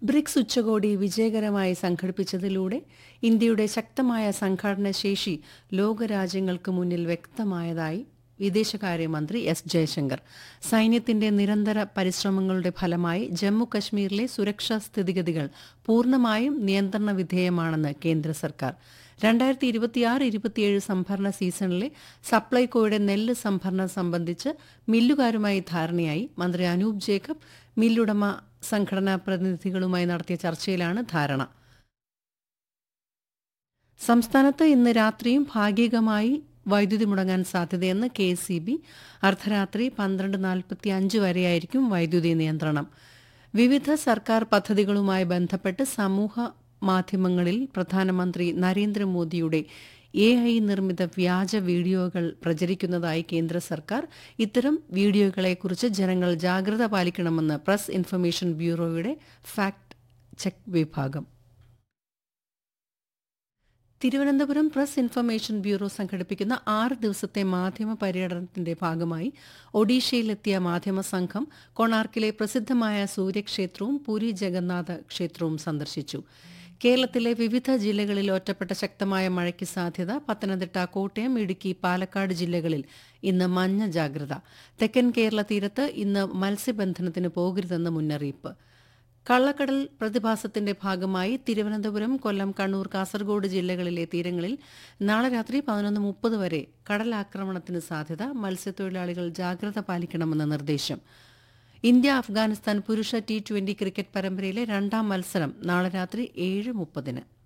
BRICS ഉച്ചകോടി വിജയകരമായി സംഘടിപ്പിച്ചതിലൂടെ ഇന്ത്യയുടെ ശക്തമായ സംഘാടന ശേഷി ലോകരാജ്യങ്ങൾക്ക് മുന്നിൽ വ്യക്തമായതായി വിദേശകാര്യമന്ത്രി എസ് ജയശങ്കർ സൈന്യത്തിന്റെ നിരന്തര പരിശ്രമങ്ങളുടെ ഫലമായി ജമ്മു കശ്മീരിലെ സുരക്ഷാ സ്ഥിതിഗതികൾ പൂർണ്ണമായും നിയന്ത്രണ വിധേയമാണെന്ന് കേന്ദ്ര സർക്കാർ രണ്ടായിരത്തി ഇരുപത്തിയാറ് ഇരുപത്തിയേഴ് സംഭരണ സീസണിലെ സപ്ലൈകോയുടെ നെല്ല് സംഭരണം സംബന്ധിച്ച് മില്ലുകാരുമായി ധാരണയായി മന്ത്രി അനൂപ് ജേക്കബ് മില്ലുടമ സംഘടനാ പ്രതിനിധികളുമായി നടത്തിയ ചർച്ചയിലാണ് ധാരണ സംസ്ഥാനത്ത് ഇന്ന് രാത്രിയും ഭാഗികമായി വൈദ്യുതി മുടങ്ങാൻ സാധ്യതയെന്ന് കെ സി ബി അർദ്ധരാത്രി പന്ത്രണ്ട് നാൽപ്പത്തി അഞ്ച് വരെയായിരിക്കും വൈദ്യുതി നിയന്ത്രണം വിവിധ സർക്കാർ പദ്ധതികളുമായി ബന്ധപ്പെട്ട് സമൂഹ മാധ്യമങ്ങളിൽ പ്രധാനമന്ത്രി നരേന്ദ്രമോദിയുടെ എ ഐ നിർമ്മിത വ്യാജ വീഡിയോകൾ പ്രചരിക്കുന്നതായി കേന്ദ്ര സർക്കാർ ഇത്തരം വീഡിയോകളെക്കുറിച്ച് ജനങ്ങൾ ജാഗ്രത പാലിക്കണമെന്ന് പ്രസ് ഇൻഫർമേഷൻ ബ്യൂറോയുടെ ഫാക്ട് ചെക്ക് വിഭാഗം തിരുവനന്തപുരം പ്രസ് ഇൻഫർമേഷൻ ബ്യൂറോ സംഘടിപ്പിക്കുന്ന ആറ് ദിവസത്തെ മാധ്യമ പര്യടനത്തിന്റെ ഭാഗമായി ഒഡീഷയിലെത്തിയ മാധ്യമ സംഘം കൊണാർക്കിലെ പ്രസിദ്ധമായ സൂര്യക്ഷേത്രവും പുരി ജഗന്നാഥ ക്ഷേത്രവും സന്ദർശിച്ചു കേരളത്തിലെ വിവിധ ജില്ലകളിൽ ഒറ്റപ്പെട്ട ശക്തമായ മഴയ്ക്ക് സാധ്യത പത്തനംതിട്ട കോട്ടയം ഇടുക്കി പാലക്കാട് ജില്ലകളിൽ ഇന്ന് മഞ്ഞ ജാഗ്രത തെക്കൻ കേരള തീരത്ത് ഇന്ന് മത്സ്യബന്ധനത്തിന് പോകരുതെന്ന് മുന്നറിയിപ്പ് കള്ളക്കടൽ പ്രതിഭാസത്തിന്റെ ഭാഗമായി തിരുവനന്തപുരം കൊല്ലം കണ്ണൂർ കാസർഗോഡ് ജില്ലകളിലെ തീരങ്ങളിൽ നാളെ രാത്രി പതിനൊന്ന് മുപ്പത് വരെ കടലാക്രമണത്തിന് സാധ്യത മത്സ്യത്തൊഴിലാളികൾ ജാഗ്രത പാലിക്കണമെന്ന നിർദ്ദേശം ഇന്ത്യ അഫ്ഗാനിസ്ഥാൻ പുരുഷ ടി ട്വന്റി ക്രിക്കറ്റ് പരമ്പരയിലെ രണ്ടാം മത്സരം നാളെ രാത്രി ഏഴ് മുപ്പതിന്